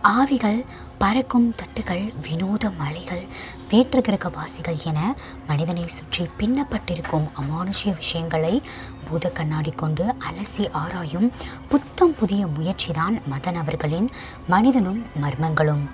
ஆவிகள் பறக்கும் தட்டுகள் வினோத மலைகள் வேற்று கிரகவாசிகள் என மனிதனை சுற்றி பின்னப்பட்டிருக்கும் அமானுஷ்ய விஷயங்களை பூத கண்ணாடி கொண்டு அலசி ஆராயும் புத்தம் புதிய முயற்சிதான் மதன் அவர்களின் மனிதனும் மர்மங்களும்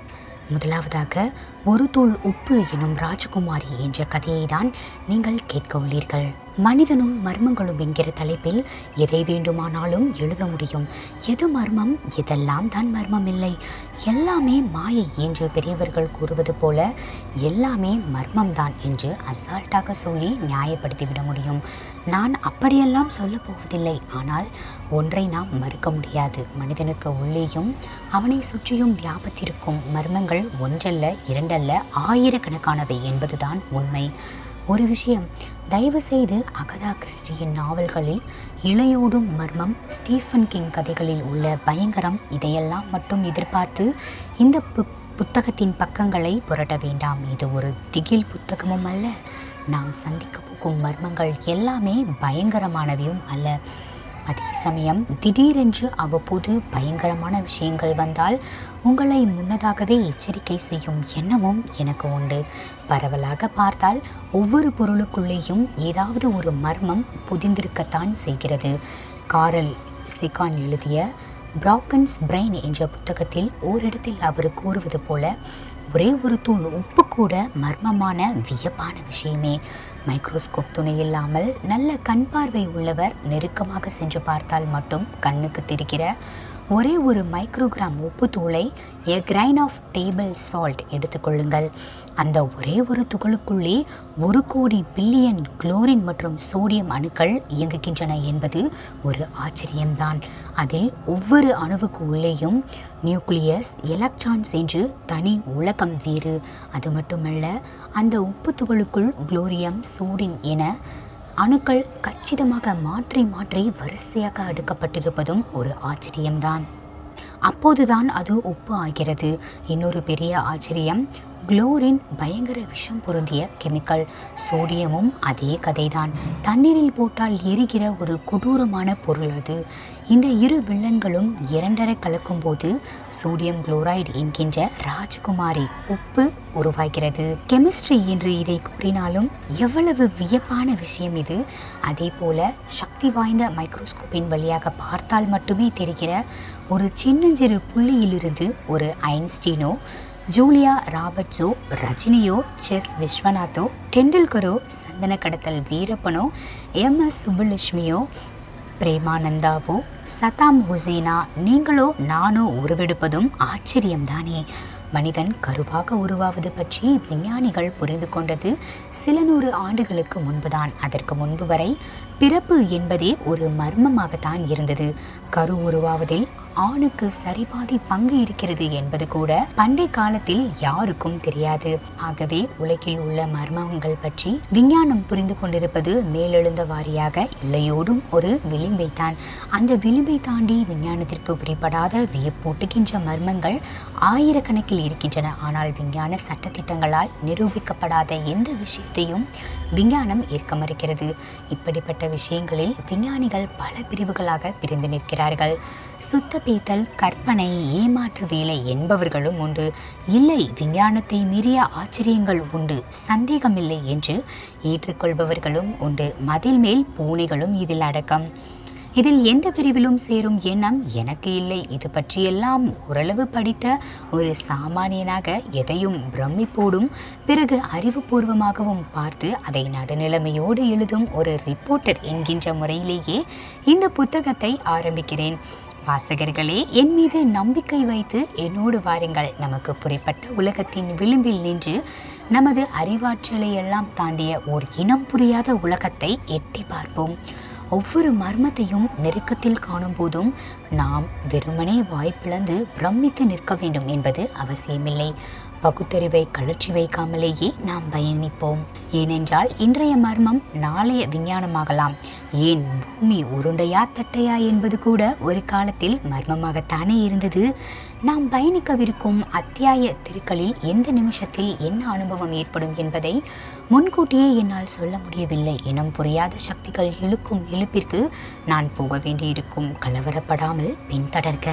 முதலாவதாக ஒரு தூள் உப்பு எனும் ராஜகுமாரி என்ற கதையை தான் நீங்கள் கேட்க உள்ளீர்கள் மனிதனும் மர்மங்களும் என்கிற தலைப்பில் எதை வேண்டுமானாலும் எழுத முடியும் எது மர்மம் எதெல்லாம் தான் மர்மம் இல்லை எல்லாமே மாயை என்று பெரியவர்கள் கூறுவது போல எல்லாமே மர்மம்தான் என்று அசால்ட்டாக சொல்லி நியாயப்படுத்திவிட முடியும் நான் அப்படியெல்லாம் சொல்லப் போவதில்லை ஆனால் ஒன்றை நாம் மறுக்க முடியாது மனிதனுக்கு உள்ளேயும் அவனை சுற்றியும் வியாபத்திருக்கும் மர்மங்கள் ஒன்றல்ல இரண்டல்ல ஆயிரக்கணக்கானவை என்பதுதான் உண்மை ஒரு விஷயம் தயவு செய்து அகதா கிறிஸ்டியின் நாவல்களில் இளையோடும் மர்மம் ஸ்டீஃபன் கிங் கதைகளில் உள்ள பயங்கரம் இதையெல்லாம் மட்டும் எதிர்பார்த்து இந்த பு புத்தகத்தின் பக்கங்களை புரட்ட வேண்டாம் இது ஒரு திகில் புத்தகமும் அல்ல நாம் சந்திக்க போகும் மர்மங்கள் எல்லாமே பயங்கரமானவையும் அல்ல அதே சமயம் திடீரென்று அவ்வப்போது பயங்கரமான விஷயங்கள் வந்தால் உங்களை முன்னதாகவே எச்சரிக்கை செய்யும் எண்ணமும் எனக்கு உண்டு பரவலாக பார்த்தால் ஒவ்வொரு பொருளுக்குள்ளேயும் ஏதாவது ஒரு மர்மம் புதிந்திருக்கத்தான் செய்கிறது காரல் சிகான் எழுதிய பிராக்கன்ஸ் பிரெயின் என்ற புத்தகத்தில் ஓரிடத்தில் அவர் கூறுவது போல ஒரே ஒரு தூள் உப்பு கூட மர்மமான வியப்பான விஷயமே மைக்ரோஸ்கோப் துணை இல்லாமல் நல்ல கண் பார்வை உள்ளவர் நெருக்கமாக சென்று பார்த்தால் மட்டும் கண்ணுக்கு தெரிகிற ஒரே ஒரு மைக்ரோகிராம் உப்பு தூளை a grain of table salt எடுத்துக்கொள்ளுங்கள் அந்த ஒரே ஒரு துகளுக்குள்ளே ஒரு கோடி பில்லியன் குளோரின் மற்றும் சோடியம் அணுக்கள் இயங்குகின்றன என்பது ஒரு ஆச்சரியம்தான் அதில் ஒவ்வொரு அணுவுக்கு உள்ளேயும் நியூக்ளியஸ் எலக்ட்ரான்ஸ் என்று தனி உலகம் வேறு அது மட்டுமல்ல அந்த உப்பு துகளுக்குள் குளோரியம் சோடின் என அணுக்கள் கச்சிதமாக மாற்றி மாற்றி வரிசையாக அடுக்கப்பட்டிருப்பதும் ஒரு ஆச்சரியம்தான் அப்போதுதான் அது உப்பு ஆகிறது இன்னொரு பெரிய ஆச்சரியம் குளோரின் பயங்கர விஷம் பொருந்திய கெமிக்கல் சோடியமும் அதே கதைதான் தண்ணீரில் போட்டால் எரிகிற ஒரு கொடூரமான பொருள் அது இந்த இரு வில்லன்களும் இரண்டரை கலக்கும்போது சோடியம் குளோரைடு என்கின்ற ராஜகுமாரி உப்பு உருவாகிறது கெமிஸ்ட்ரி என்று இதை கூறினாலும் எவ்வளவு வியப்பான விஷயம் இது அதே போல சக்தி வாய்ந்த மைக்ரோஸ்கோப்பின் வழியாக பார்த்தால் மட்டுமே தெரிகிற ஒரு சின்னஞ்சிறு புள்ளியிலிருந்து ஒரு ஐன்ஸ்டீனோ ஜூலியா ராபர்ட்ஸோ ரஜினியோ செஸ் விஸ்வநாத்தோ டெண்டுல்கரோ சந்தன கடத்தல் வீரப்பனோ எம் எஸ் சுப்புலட்சுமியோ பிரேமானந்தாவோ சதாம் ஹுசேனா நீங்களோ நானோ உருவெடுப்பதும் ஆச்சரியம்தானே மனிதன் கருவாக உருவாவது பற்றி விஞ்ஞானிகள் புரிந்து கொண்டது சில நூறு ஆண்டுகளுக்கு முன்புதான் அதற்கு முன்பு வரை பிறப்பு என்பதே ஒரு மர்மமாகத்தான் இருந்தது கரு உருவாவதில் ஆணுக்கு சரிபாதி பங்கு இருக்கிறது என்பது கூட பண்டைய காலத்தில் யாருக்கும் தெரியாது ஆகவே உலகில் உள்ள மர்மங்கள் பற்றி விஞ்ஞானம் புரிந்து கொண்டிருப்பது மேலெழுந்த வாரியாக இலையோடும் ஒரு விளிம்பைத்தான் அந்த விளிம்பை தாண்டி விஞ்ஞானத்திற்கு புரிப்படாத வியப்பூட்டுகின்ற மர்மங்கள் ஆயிரக்கணக்கில் இருக்கின்றன ஆனால் விஞ்ஞான சட்டத்திட்டங்களால் நிரூபிக்கப்படாத எந்த விஷயத்தையும் விஞ்ஞானம் ஏற்க மறுக்கிறது இப்படிப்பட்ட விஷயங்களில் விஞ்ஞானிகள் பல பிரிவுகளாக பிரிந்து நிற்கிறார்கள் சுத்த பேத்தல் கற்பனை ஏமாற்று வேலை என்பவர்களும் உண்டு இல்லை விஞ்ஞானத்தை மீறிய ஆச்சரியங்கள் உண்டு சந்தேகமில்லை என்று ஏற்றுக்கொள்பவர்களும் உண்டு மதில் மேல் பூனைகளும் இதில் அடக்கம் இதில் எந்த பிரிவிலும் சேரும் எண்ணம் எனக்கு இல்லை இது பற்றியெல்லாம் ஓரளவு படித்த ஒரு சாமானியனாக எதையும் பிரமிப்போடும் பிறகு அறிவுபூர்வமாகவும் பார்த்து அதை நடுநிலைமையோடு எழுதும் ஒரு ரிப்போர்ட்டர் என்கின்ற முறையிலேயே இந்த புத்தகத்தை ஆரம்பிக்கிறேன் வாசகர்களே என் மீது நம்பிக்கை வைத்து என்னோடு வாருங்கள் நமக்கு புரிப்பட்ட உலகத்தின் விளிம்பில் நின்று நமது அறிவாற்றலை எல்லாம் தாண்டிய ஓர் இனம் புரியாத உலகத்தை எட்டி பார்ப்போம் ஒவ்வொரு மர்மத்தையும் நெருக்கத்தில் காணும் போதும் நாம் வெறுமனே வாய்ப்பிழந்து பிரமித்து நிற்க வேண்டும் என்பது அவசியமில்லை பகுத்தறிவை கழற்றி வைக்காமலேயே நாம் பயணிப்போம் ஏனென்றால் இன்றைய மர்மம் நாளைய விஞ்ஞானமாகலாம் ஏன் பூமி உருண்டையா தட்டையா என்பது கூட ஒரு காலத்தில் மர்மமாகத்தானே இருந்தது நாம் பயணிக்கவிருக்கும் அத்தியாய திருக்களில் எந்த நிமிஷத்தில் என்ன அனுபவம் ஏற்படும் என்பதை முன்கூட்டியே என்னால் சொல்ல முடியவில்லை இனம் புரியாத சக்திகள் இழுக்கும் இழுப்பிற்கு நான் போக வேண்டியிருக்கும் கலவரப்படாமல் பின்தொடர்க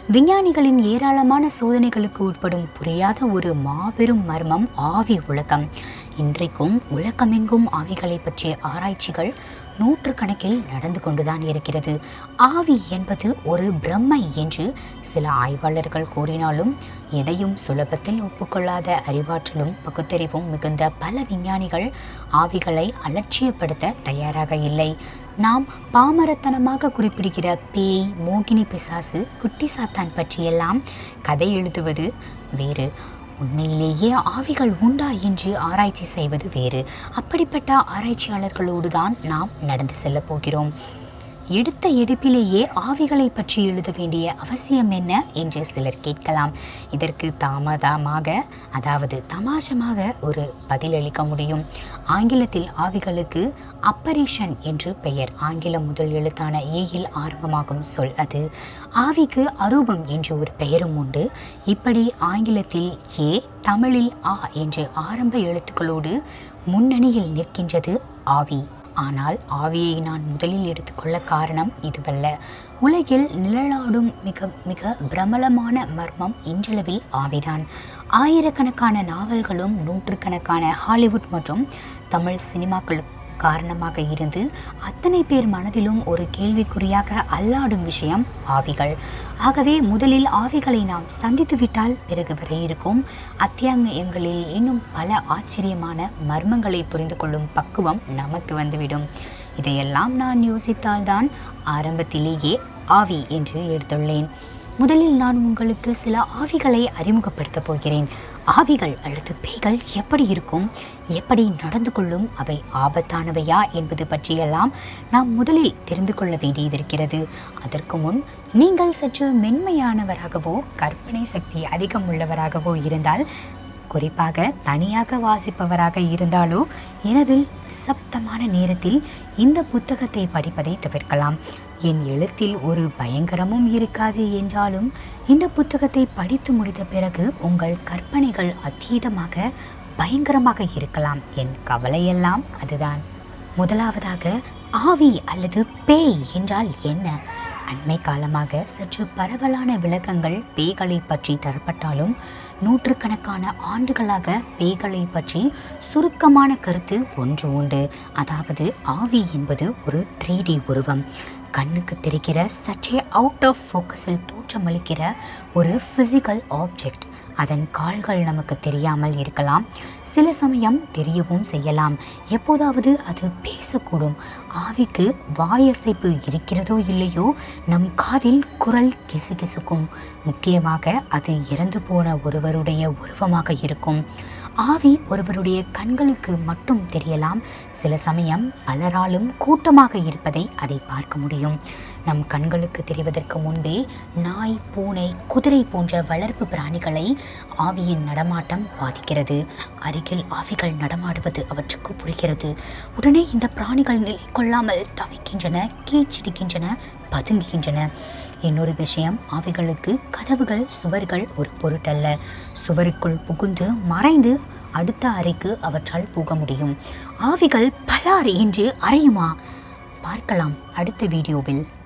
விஞ்ஞானிகளின் ஏராளமான சோதனைகளுக்கு உட்படும் புரியாத ஒரு மாபெரும் மர்மம் ஆவி உலகம் இன்றைக்கும் உலகமெங்கும் ஆவிகளை பற்றிய ஆராய்ச்சிகள் நூற்றுக்கணக்கில் நடந்து கொண்டுதான் இருக்கிறது ஆவி என்பது ஒரு பிரம்மை என்று சில ஆய்வாளர்கள் கூறினாலும் எதையும் சுலபத்தில் ஒப்புக்கொள்ளாத அறிவாற்றலும் பகுத்தறிவும் மிகுந்த பல விஞ்ஞானிகள் ஆவிகளை அலட்சியப்படுத்த தயாராக இல்லை நாம் பாமரத்தனமாக குறிப்பிடுகிற பேய் மோகினி பிசாசு குட்டி சாத்தான் பற்றியெல்லாம் கதை எழுதுவது வேறு உண்மையிலேயே ஆவிகள் உண்டா என்று ஆராய்ச்சி செய்வது வேறு அப்படிப்பட்ட ஆராய்ச்சியாளர்களோடு தான் நாம் நடந்து செல்லப் போகிறோம் எடுத்த எடுப்பிலேயே ஆவிகளை பற்றி எழுத வேண்டிய அவசியம் என்ன என்று சிலர் கேட்கலாம் இதற்கு தாமதமாக அதாவது தமாஷமாக ஒரு பதிலளிக்க முடியும் ஆங்கிலத்தில் ஆவிகளுக்கு அப்பரிஷன் என்று பெயர் ஆங்கில முதல் எழுத்தான ஏயில் ஆரம்பமாகும் சொல் அது ஆவிக்கு அரூபம் என்று ஒரு பெயரும் உண்டு இப்படி ஆங்கிலத்தில் ஏ தமிழில் ஆ என்று ஆரம்ப எழுத்துக்களோடு முன்னணியில் நிற்கின்றது ஆவி ஆனால் ஆவியை நான் முதலில் எடுத்துக்கொள்ள காரணம் இதுவல்ல உலகில் நிழலாடும் மிக மிக பிரபலமான மர்மம் இன்றளவில் ஆவிதான் ஆயிரக்கணக்கான நாவல்களும் நூற்றுக்கணக்கான ஹாலிவுட் மற்றும் தமிழ் சினிமாக்கள் காரணமாக இருந்து அத்தனை பேர் மனதிலும் ஒரு கேள்விக்குறியாக அல்லாடும் விஷயம் ஆவிகள் ஆகவே முதலில் ஆவிகளை நாம் சந்தித்துவிட்டால் பிறகு வர இருக்கும் அத்தியாயங்களில் இன்னும் பல ஆச்சரியமான மர்மங்களை புரிந்து கொள்ளும் பக்குவம் நமக்கு வந்துவிடும் இதையெல்லாம் நான் யோசித்தால்தான் ஆரம்பத்திலேயே ஆவி என்று எடுத்துள்ளேன் முதலில் நான் உங்களுக்கு சில ஆவிகளை அறிமுகப்படுத்தப் போகிறேன் ஆவிகள் அல்லது பேய்கள் எப்படி இருக்கும் எப்படி நடந்து கொள்ளும் அவை ஆபத்தானவையா என்பது பற்றியெல்லாம் நாம் முதலில் தெரிந்து கொள்ள வேண்டியதிருக்கிறது அதற்கு முன் நீங்கள் சற்று மென்மையானவராகவோ கற்பனை சக்தி அதிகம் உள்ளவராகவோ இருந்தால் குறிப்பாக தனியாக வாசிப்பவராக இருந்தாலோ இரவில் சப்தமான நேரத்தில் இந்த புத்தகத்தை படிப்பதை தவிர்க்கலாம் என் எழுத்தில் ஒரு பயங்கரமும் இருக்காது என்றாலும் இந்த புத்தகத்தை படித்து முடித்த பிறகு உங்கள் கற்பனைகள் அதீதமாக பயங்கரமாக இருக்கலாம் என் கவலையெல்லாம் அதுதான் முதலாவதாக ஆவி அல்லது பேய் என்றால் என்ன அண்மை காலமாக சற்று பரவலான விளக்கங்கள் பேய்களை பற்றி தரப்பட்டாலும் நூற்றுக்கணக்கான ஆண்டுகளாக பேய்களை பற்றி சுருக்கமான கருத்து ஒன்று உண்டு அதாவது ஆவி என்பது ஒரு த்ரீ டி உருவம் கண்ணுக்கு தெரிகிற சற்றே அவுட் ஆஃப் ஃபோக்கஸில் தோற்றமளிக்கிற ஒரு ஃபிசிக்கல் ஆப்ஜெக்ட் அதன் கால்கள் நமக்கு தெரியாமல் இருக்கலாம் சில சமயம் தெரியவும் செய்யலாம் எப்போதாவது அது பேசக்கூடும் ஆவிக்கு வாயசைப்பு இருக்கிறதோ இல்லையோ நம் காதில் குரல் கிசுகிசுக்கும் முக்கியமாக அது இறந்து போன ஒருவருடைய உருவமாக இருக்கும் ஆவி ஒருவருடைய கண்களுக்கு மட்டும் தெரியலாம் சில சமயம் பலராலும் கூட்டமாக இருப்பதை அதை பார்க்க முடியும் நம் கண்களுக்கு தெரிவதற்கு முன்பே நாய் பூனை குதிரை போன்ற வளர்ப்பு பிராணிகளை ஆவியின் நடமாட்டம் பாதிக்கிறது அருகில் ஆவிகள் நடமாடுவது அவற்றுக்கு புரிகிறது உடனே இந்த பிராணிகள் நிலை கொள்ளாமல் தவிக்கின்றன கீச்சிடுகின்றன பதுங்குகின்றன இன்னொரு விஷயம் ஆவிகளுக்கு கதவுகள் சுவர்கள் ஒரு பொருட்டல்ல சுவருக்குள் புகுந்து மறைந்து அடுத்த அறைக்கு அவற்றால் போக முடியும் ஆவிகள் பலார் என்று அறையுமா பார்க்கலாம் அடுத்த வீடியோவில்